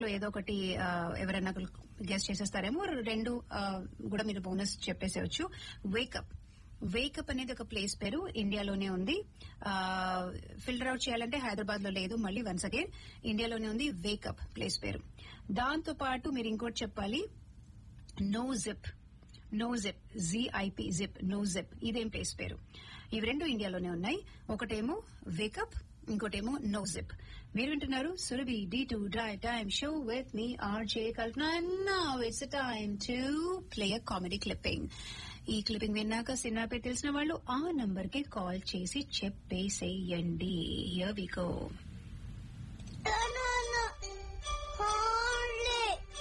లో ఏదో ఒకటి ఆ, ఎవరైనా గెస్ట్ చేసేస్తారేమో రెండు ఆ, కూడా మీరు బోనస్ చెప్పేసేయచ్చు వేకప్ వేకప్ అనేది ఒక ప్లేస్ పేరు ఇండియాలోనే ఉంది ఫిల్టర్ అవుట్ చేయాలంటే హైదరాబాద్ లో లేదు మళ్ళీ వన్స్ అగైన్ ఇండియాలోనే ఉంది వేకప్ ప్లేస్ పేరు దాంతో పాటు మీరు ఇంకోటి చెప్పాలి no zip no zip G I P zip no zip ఇదేం ప్లేస్ పేరు ఇవి రెండు ఇండియాలోనే ఉన్నాయి ఒకటేమో వేకప్ ఇంకోటేమో నో జిప్ మీరు వింటున్నారు Surabhi D to dry time show with me RJ Kalpana it's time to play a comedy clipping ఈ క్లిప్పింగ్ విన్నాక సినిమా పేరు తెలిసిన వాళ్ళు ఆ నంబర్ కి కాల్ చేసి చెప్పేసేయండి here we go Banana. Horlicks.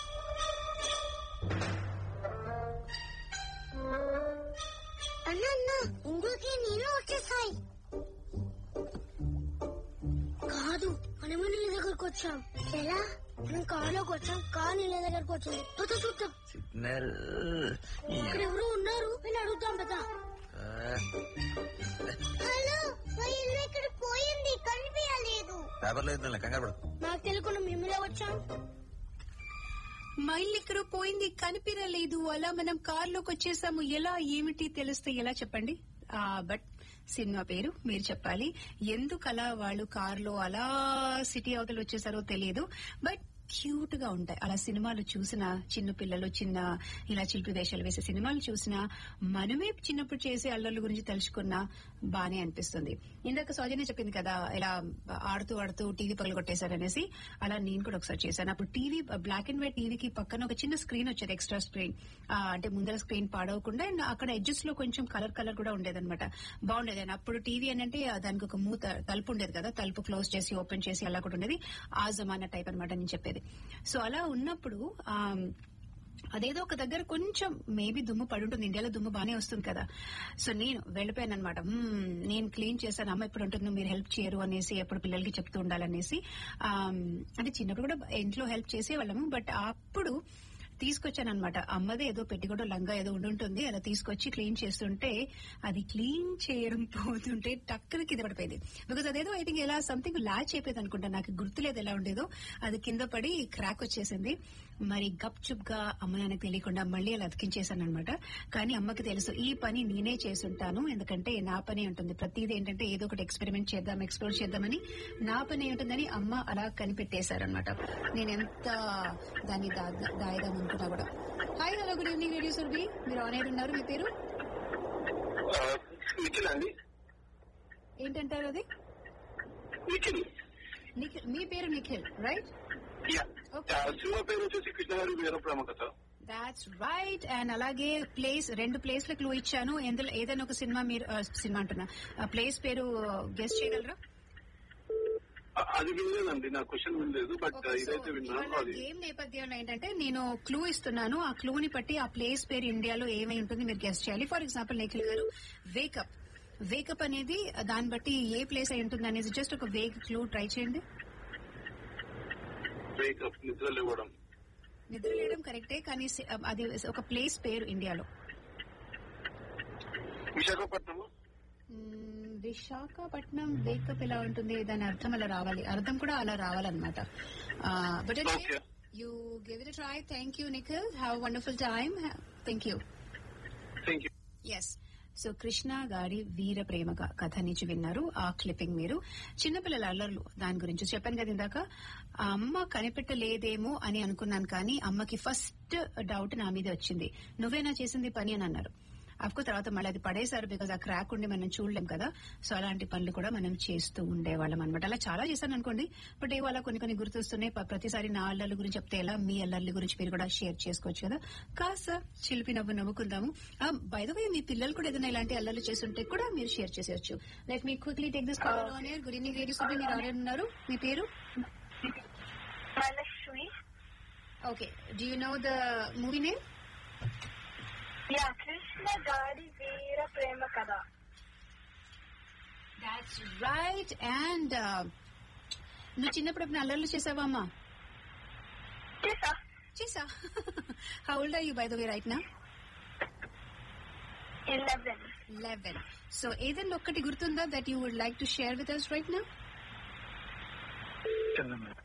అన్న అన్న ఇందులోకి నేను వచ్చేసాయి కాదు మనము నీళ్ళ దగ్గరకు వచ్చాం ఎలా మనం కారులోకి వచ్చాం కారు నీళ్ళ దగ్గరకు వచ్చింది చూద్దాం చూద్దాం సిగ్నల్ ఇక్కడ ఎవరు ఉన్నారు నేను అడుగుతాం కదా హలో మా ఇల్లు ఇక్కడ పోయింది కనిపించలేదు పేపర్ లేదు కంగారు పడు నాకు తెలియకుండా మేములే వచ్చాం మా ఇల్లు ఇక్కడ పోయింది కనిపించలేదు అలా మనం కారులోకి వచ్చేసాము ఎలా ఏమిటి తెలిస్తే ఎలా చెప్పండి బట్ సినిమా పేరు మీరు చెప్పాలి ఎందుకు అలా వాళ్ళు కారులో అలా సిటీ అవతల వచ్చేసారో తెలియదు బట్ క్యూట్ గా ఉంటాయి అలా సినిమాలు చూసిన చిన్న పిల్లలు చిన్న ఇలా చిలిపి వేషాలు వేసే సినిమాలు చూసినా మనమే చిన్నప్పుడు చేసే అల్లర్ల గురించి తెలుసుకున్నా బానే అనిపిస్తుంది ఇందాక సౌజన్య చెప్పింది కదా ఇలా ఆడుతూ ఆడుతూ టీవీ పగలు కొట్టేశారనేసి అలా నేను కూడా ఒకసారి చేశాను అప్పుడు టీవీ బ్లాక్ అండ్ వైట్ టీవీకి పక్కన ఒక చిన్న స్క్రీన్ వచ్చేది ఎక్స్ట్రా స్క్రీన్ అంటే ముందర స్క్రీన్ పాడవకుండా and అక్కడ ఎడ్జెస్ లో కొంచెం కలర్ కలర్ కూడా ఉండేదన్నమాట బాగుండేది And అప్పుడు టీవీ అని అంటే దానికి ఒక మూత తలుపు ఉండేది కదా తలుపు క్లోజ్ చేసి ఓపెన్ చేసి అలా కూడా ఉండేది ఆ జమానా టైప్ అనమాట నేను చెప్పేది సో అలా ఉన్నప్పుడు ఆ అదేదో ఒక దగ్గర కొంచెం మేబీ దుమ్ము పడి ఉంటుంది ఇండియాలో దుమ్ము బానే వస్తుంది కదా సో నేను వెళ్ళిపోయాను అనమాట నేను క్లీన్ చేశాను అమ్మ ఎప్పుడు ఉంటుందో మీరు హెల్ప్ చేయరు అనేసి ఎప్పుడు పిల్లలకి చెప్తూ ఉండాలనేసి ఆ, అంటే చిన్నప్పుడు కూడా ఇంట్లో హెల్ప్ చేసేవాళ్ళము బట్ అప్పుడు తీసుకొచ్చాను అనమాట అమ్మదే ఏదో పెట్టిగొడ లంగా ఏదో ఉండుంటుంది అలా తీసుకొచ్చి క్లీన్ చేస్తుంటే అది క్లీన్ చేయడం పోతుంటే టక్కున కింద పడిపోయింది బికాజ్ అదేదో ఐ థింక్ ఎలా సంథింగ్ లాచ్ అయిపోయింది అనుకుంటా నాకు గుర్తులేదు ఎలా ఉండేదో అది కింద పడి క్రాక్ వచ్చేసింది మరి గప్ చుప్ గా అమ్మ నాన్నకి తెలియకుండా మళ్ళీ అలా అతికించేశాను అనమాట కానీ అమ్మకి తెలుసు ఈ పని నేనే చేసుంటాను ఎందుకంటే నా పని ఉంటుంది ప్రతిదీ ఏంటంటే ఏదో ఒకటి ఎక్స్పెరిమెంట్ చేద్దాం ఎక్స్ప్లోర్ చేద్దామని నా పని ఉంటుందని అమ్మ అలా కనిపెట్టేశారనమాట నేను ఎంత దాన్ని దా- దాయదాం అనుకున్నా కూడా hi hello good evening radio Surabhi మీరు ఆన్ ఎయిర్ ఉన్నారు మీ పేరు నిఖిల్ అండి ఏంటంటారు అది నిఖిల్ నిఖిల్ మీ పేరు నిఖిల్ రైట్ యా. Okay. ఆ, సినిమా పేరు వచ్చేసి Krishnagadi Veera Prema Katha that's right and అలాగే ప్లేస్ రెండు ప్లేస్ ల క్లూ ఇచ్చాను ఎందులో ఏదైనా ఒక సినిమా మీరు ఆ, సినిమా అంటున్నా ప్లేస్ పేరు గెస్ట్ చేయగలరా ఆ, అది వినలేదండి నా క్వశ్చన్ వినలేదు బట్ ఇదైతే విన్నాను అది గేమ్ నేపథ్యంలో ఏంటంటే నేను క్లూ ఇస్తున్నాను ఆ క్లూ ని బట్టి ఆ ప్లేస్ పేరు ఇండియాలో ఏమై ఉంటుంది మీరు గెస్ట్ చేయాలి ఫర్ ఎగ్జాంపుల్ నిఖిల్ గారు వేకప్ వేకప్ అనేది దాన్ని బట్టి ఏ ప్లేస్ అయి ఉంటుంది అనేది జస్ట్ ఒక వేక్ క్లూ ట్రై చేయండి బ్రేకప్ నిద్ర లేవడం నిద్ర లేయడం కరెక్టే కానీ సి- అది ఒక ప్లేస్ పేరు ఇండియాలో విశాఖపట్నం మ్మ్, విశాఖపట్నం వేకప్ ఎలా ఉంటుంది దాని అర్థం అలా రావాలి అర్థం కూడా అలా రావాలన్నమాట but Okay. You give it try thank you Nikhil have wonderful time thank you thank you yes so Krishna Gadi Veera ప్రేమ క- కథ నుంచి విన్నారు ఆ క్లిప్పింగ్ మీరు చిన్నపిల్లల అల్లర్లు దాని గురించి చెప్పాను కదా ఇందాక ఆ అమ్మ కనిపెట్టలేదేమో అని అనుకున్నాను కానీ అమ్మకి ఫస్ట్ డౌట్ నా మీద వచ్చింది నువ్వేనా చేసింది పని అని అన్నారు అఫ్కో తర్వాత మళ్ళీ అది పడేశారు బికాజ్ ఆ క్రాక్ ఉండి మనం చూడలేం కదా సో అలాంటి పనులు కూడా మనం చేస్తూ ఉండేవాళ్ళం అనమాట అలా చాలా చేశాను అనుకోండి బట్ ఏవో అలా కొన్ని కొన్ని గుర్తొస్తున్నాయి ప- ప్రతిసారి నా అల్లర్ల గురించి చెప్తే ఎలా మీ అల్లర్ల గురించి మీరు కూడా షేర్ చేసుకోవచ్చు కదా కాస్త చిలిపి నవ్వు నవ్వుకుందాము బై ద వే మీ పిల్లలు కూడా ఏదైనా ఇలాంటి అల్లర్లు చేస్తుంటే కూడా మీరు షేర్ చేసేయచ్చు like me quickly take this call on air good evening radio Surabhi మీరు ఆల్రెడీ ఉన్నారు మీ పేరు Manashwi. Okay do you know the movie name Yeah, Krishna Gadi Veera Prema Kada. That's right and నువ్వు చిన్నప్పుడు ఎప్పుడు అల్లర్లు చేసావా అమ్మా Yes, sir. చేసా how old are you by the way right నా Eleven. లెవెన్ సో ఏదైనా ఒక్కటి గుర్తుందా that you would like to share with us right నా చందన్